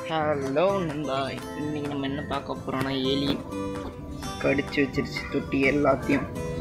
hello நண்பா இன்னைக்கு நம்ம என்ன பார்க்க போகிறோம்னா எலி கடிச்சு வச்சிருச்சு தொட்டி எல்லாத்தையும்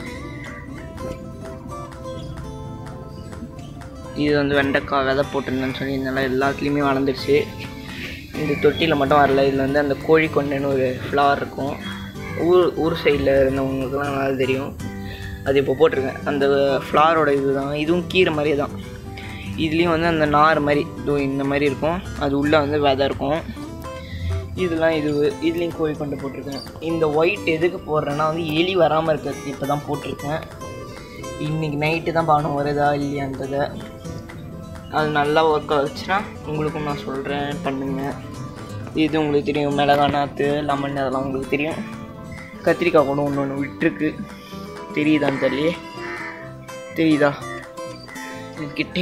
இது வந்து வெண்டைக்காய் விதை போட்டிருந்தேன்னு சொல்லி இதெல்லாம் எல்லாத்துலேயுமே வளர்ந்துருச்சு இந்த தொட்டியில் மட்டும் வரல இதில் வந்து அந்த கோழி கொண்டைன்னு ஒரு ஃப்ளவர் இருக்கும் ஊர் ஊர் சைடில் இருந்தவங்களுக்குலாம் நல்லா தெரியும் அது இப்போ போட்டிருக்கேன் அந்த ஃப்ளாரோட இதுதான் இதுவும் கீரை மாதிரியே தான் இதுலேயும் வந்து அந்த நார் மாதிரி இதோ இந்த மாதிரி இருக்கும் அது உள்ளே வந்து விதை இருக்கும் இதெல்லாம் இது இதுலேயும் கோழி கொண்டு போட்டிருக்கேன் இந்த ஒயிட் எதுக்கு போடுறேன்னா வந்து எலி வராமல் இருக்கிறதுக்கு இப்போ தான் போட்டிருக்கேன் இன்றைக்கி நைட்டு தான் பார்க்கணும் வருதா இல்லையான்றதை அது நல்லா ஒர்க் ஆச்சுன்னா உங்களுக்கும் நான் சொல்கிறேன் பண்ணுங்க இது உங்களுக்கு தெரியும் மிளகா நாற்று லெமன் அதெல்லாம் உங்களுக்கு தெரியும் கத்திரிக்காய் கூட ஒன்று ஒன்று விட்டுருக்கு தெரியுதான்னு தெரியலையே தெரியுதா இது கிட்டே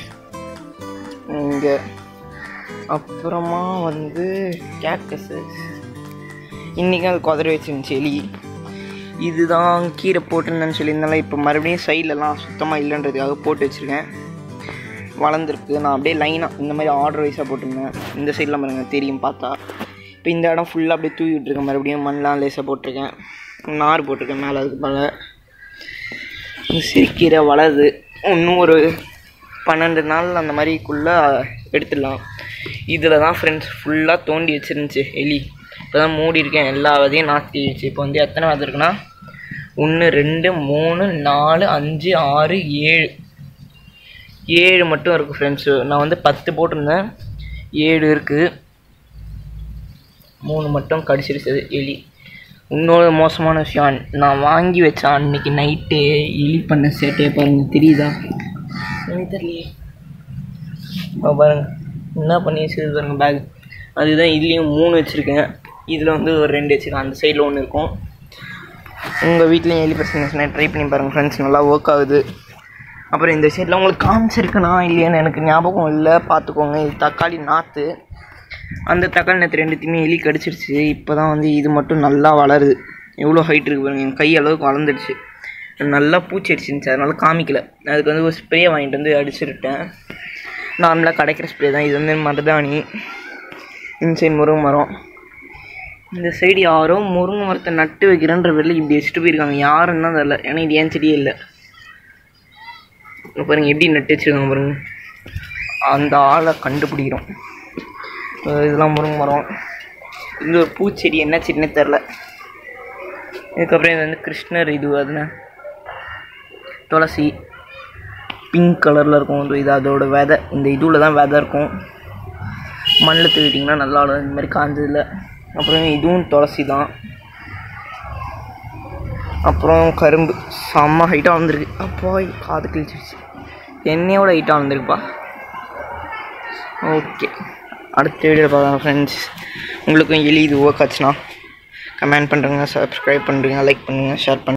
இங்கே அப்புறமா வந்து கேக்கஸு இன்றைக்கி அது குதிரை வச்சிருந்துச்சு எலி இதுதான் கீரை போட்டிருந்தேன்னு சொல்லியிருந்தால இப்போ மறுபடியும் சைட்லலாம் சுத்தமாக இல்லைன்றதுக்காக போட்டு வச்சுருக்கேன் வளர்ந்துருக்கு நான் அப்படியே லைனாக இந்த மாதிரி ஆர்டர் வைஸாக போட்டிருந்தேன் இந்த சைடில் பாருங்க தெரியும் பார்த்தா இப்போ இந்த இடம் ஃபுல்லாக அப்படியே தூவி விட்டுருக்கேன் மறுபடியும் மண்ணெலாம் லேசாக போட்டிருக்கேன் நார் போட்டிருக்கேன் மேலே அதுக்கு மேலே சிரிக்கீரை வளருது இன்னும் ஒரு பன்னெண்டு நாள் அந்த மாதிரிக்குள்ளே எடுத்துடலாம் இதில் தான் ஃப்ரெண்ட்ஸ் ஃபுல்லாக தோண்டி வச்சிருந்துச்சு எலி இப்போ தான் மூடி இருக்கேன் எல்லா விதையும் நாத்திடுச்சு இப்போ வந்து எத்தனை விதை இருக்குன்னா ஒன்று ரெண்டு மூணு நாலு அஞ்சு ஆறு ஏழு ஏழு மட்டும் இருக்குது ஃப்ரெண்ட்ஸு நான் வந்து பத்து போட்டிருந்தேன் ஏழு இருக்குது மூணு மட்டும் கடிச்சிருச்சது எலி இன்னொரு மோசமான விஷயம் நான் வாங்கி வச்ச அன்னைக்கு நைட்டு எலி பண்ண சேட்டையை பாருங்க தெரியுதா எனக்கு தெரியலையே இப்போ பாருங்க என்ன பண்ணி வச்சிருக்கு பாருங்க பேக் அதுதான் இதுலேயும் மூணு வச்சுருக்கேன் இதில் வந்து ஒரு ரெண்டு வச்சுருக்கேன் அந்த சைடில் ஒன்று இருக்கும் உங்கள் வீட்லேயும் எலி பிரச்சனை ட்ரை பண்ணி பாருங்கள் ஃப்ரெண்ட்ஸ் நல்லா ஒர்க் ஆகுது அப்புறம் இந்த சைடில் உங்களுக்கு காமிச்சிருக்கனா இல்லையான்னு எனக்கு ஞாபகம் இல்லை பார்த்துக்கோங்க இது தக்காளி நாற்று அந்த தக்காளி நேற்று ரெண்டுத்தையுமே எலி கடிச்சிருச்சு இப்போ தான் வந்து இது மட்டும் நல்லா வளருது எவ்வளோ ஹைட் இருக்குது பாருங்க என் கை அளவுக்கு வளர்ந்துடுச்சு நல்லா பூச்சி அடிச்சிருந்துச்சு அதனால காமிக்கல அதுக்கு வந்து ஒரு ஸ்ப்ரே வாங்கிட்டு வந்து அடிச்சுருட்டேன் நார்மலாக கிடைக்கிற ஸ்ப்ரே தான் இது வந்து மருதாணி இந்த சைடு முருங்கை மரம் இந்த சைடு யாரோ முருங்கை மரத்தை நட்டு வைக்கிறேன்ற வெளில இப்படி வச்சுட்டு போயிருக்காங்க யாருன்னு தான் தெரில ஏன்னா இது ஏன் செடியே இல்லை இங்க பாருங்க எப்படி நட்டு வச்சுருக்காங்க பாருங்க அந்த ஆளை கண்டுபிடிக்கிறோம் அஹ் இதெல்லாம் முருங்கை மரம் இது ஒரு பூச்செடி என்ன செடினே தெரில இதுக்கப்புறம் இது வந்து கிருஷ்ணர் இது அதுனா துளசி பிங்க் கலரில் இருக்கும் இது இது அதோட விதை இந்த இதுவில் தான் விதை இருக்கும் மண்ணில் தூவிட்டிங்கன்னா நல்லா வளரும் இந்த மாதிரி காஞ்சதில் அப்புறம் இதுவும் துளசி தான் அப்புறம் கரும்பு செம்ம ஹைட்டாக வந்திருக்கு அப்போ காது கிழிச்சிருச்சு என்னையோட ஹைட்டாக வந்திருக்குப்பா ஓகே அடுத்த வீடியோ பார்க்கலாம் ஃப்ரெண்ட்ஸ் உங்களுக்கும் எலி இது ஒர்க் ஆச்சுன்னா கமெண்ட் பண்ணுறேங்க சப்ஸ்கிரைப் பண்ணுறீங்க லைக் பண்ணுங்கள் ஷேர் பண்ணுங்கள்